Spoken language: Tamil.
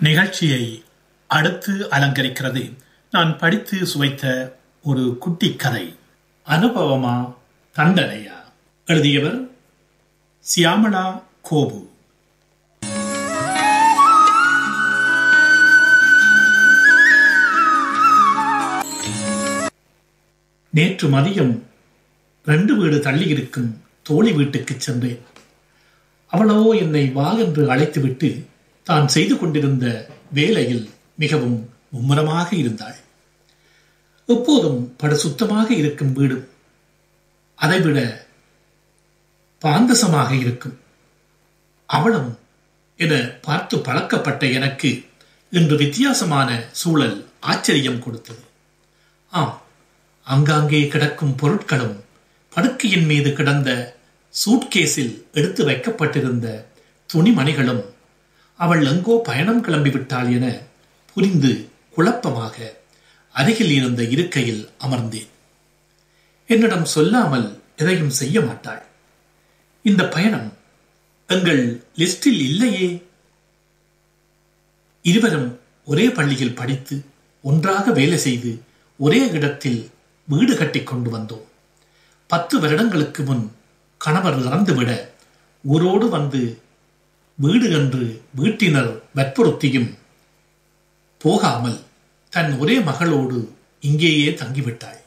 நிகழ்ச்சியை அடுத்து அலங்கரிக்கிறது நான் படித்து சுவைத்த ஒரு குட்டி கதை அனுபவமா தண்டனையா எழுதியவர் சியாமளா கோபு நேற்று மதியம் ரெண்டு வீடு தள்ளியிருக்கும் தோழி வீட்டுக்கு சென்றேன் அவளோ என்னை வா என்று அழைத்துவிட்டு தான் செய்து கொண்டிருந்த வேலையில் மிகவும் மும்முரமாக இருந்தாள் எப்போதும் படு சுத்தமாக இருக்கும் வீடு அதைவிட பாந்தசமாக இருக்கும் அவளும் என பார்த்து பழக்கப்பட்ட எனக்கு இன்று வித்தியாசமான சூழல் ஆச்சரியம் கொடுத்தது ஆம் அங்காங்கே கிடக்கும் பொருட்களும் படுக்கையின் மீது கிடந்த சூட்கேஸில் எடுத்து வைக்கப்பட்டிருந்த துணிமணிகளும் அவள் எங்கோ பயணம் கிளம்பிவிட்டாள் என புரிந்து குழப்பமாக அருகில் இருந்த இருக்கையில் அமர்ந்தேன் என்னிடம் சொல்லாமல் எதையும் செய்ய மாட்டாள் இந்த பயணம் எங்கள் லிஸ்டில் இல்லையே இருவரும் ஒரே பள்ளியில் படித்து ஒன்றாக வேலை செய்து ஒரே இடத்தில் வீடு கட்டி கொண்டு வந்தோம் பத்து வருடங்களுக்கு முன் கணவர் இறந்துவிட ஊரோடு வந்து வீடு என்று வீட்டினர் வற்புறுத்தியும் போகாமல் தன் ஒரே மகளோடு இங்கேயே தங்கிவிட்டாள்